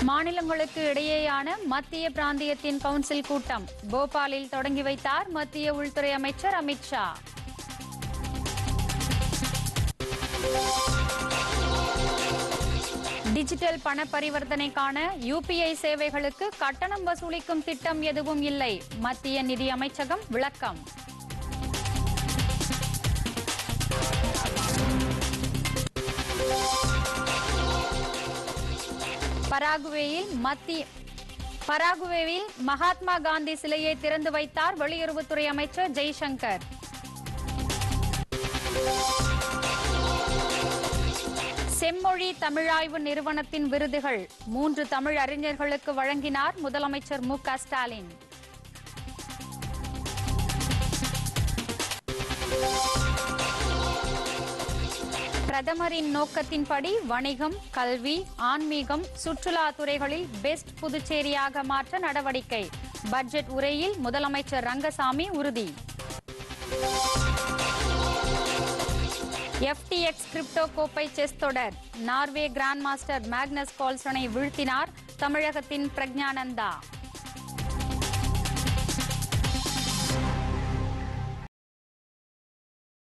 மாநிலங்களுக்கு இடையேயான மத்திய பிராந்தியத்தின் கவுன்சில் கூட்டம் போபாலில் தொடங்கி வைத்தார் மத்திய உள்துறை அமைச்சர் அமித் ஷா டிஜிட்டல் பண பரிவர்த்தனைக்கான யுபிஐ சேவைகளுக்கு கட்டணம் வசூலிக்கும் திட்டம் எதுவும் இல்லை மத்திய நிதி அமைச்சகம் விளக்கம் பராகுவேயில் மத்திய பராகுவேவில் மகாத்மா காந்தி சிலையை திறந்து வைத்தார் வெளியுறவுத்துறை அமைச்சர் ஜெய்சங்கர் செம்மொழி தமிழாய்வு நிறுவனத்தின் விருதுகள் மூன்று தமிழ் அறிஞர்களுக்கு வழங்கினார் முதலமைச்சர் மு க ஸ்டாலின் பிரதமரின் நோக்கத்தின்படி வணிகம் கல்வி ஆன்மீகம் சுற்றுலா துறைகளில் பெஸ்ட் புதுச்சேரியாக மாற்ற நடவடிக்கை பட்ஜெட் உரையில் முதலமைச்சர் ரங்கசாமி உறுதி எஃப்டிஎக்ஸ் கிரிப்டோ கோப்பை செஸ் தொடர் நார்வே கிராண்ட் மாஸ்டர் மேக்னஸ் கால்சனை வீழ்த்தினார் தமிழகத்தின் பிரக்ஞானந்தா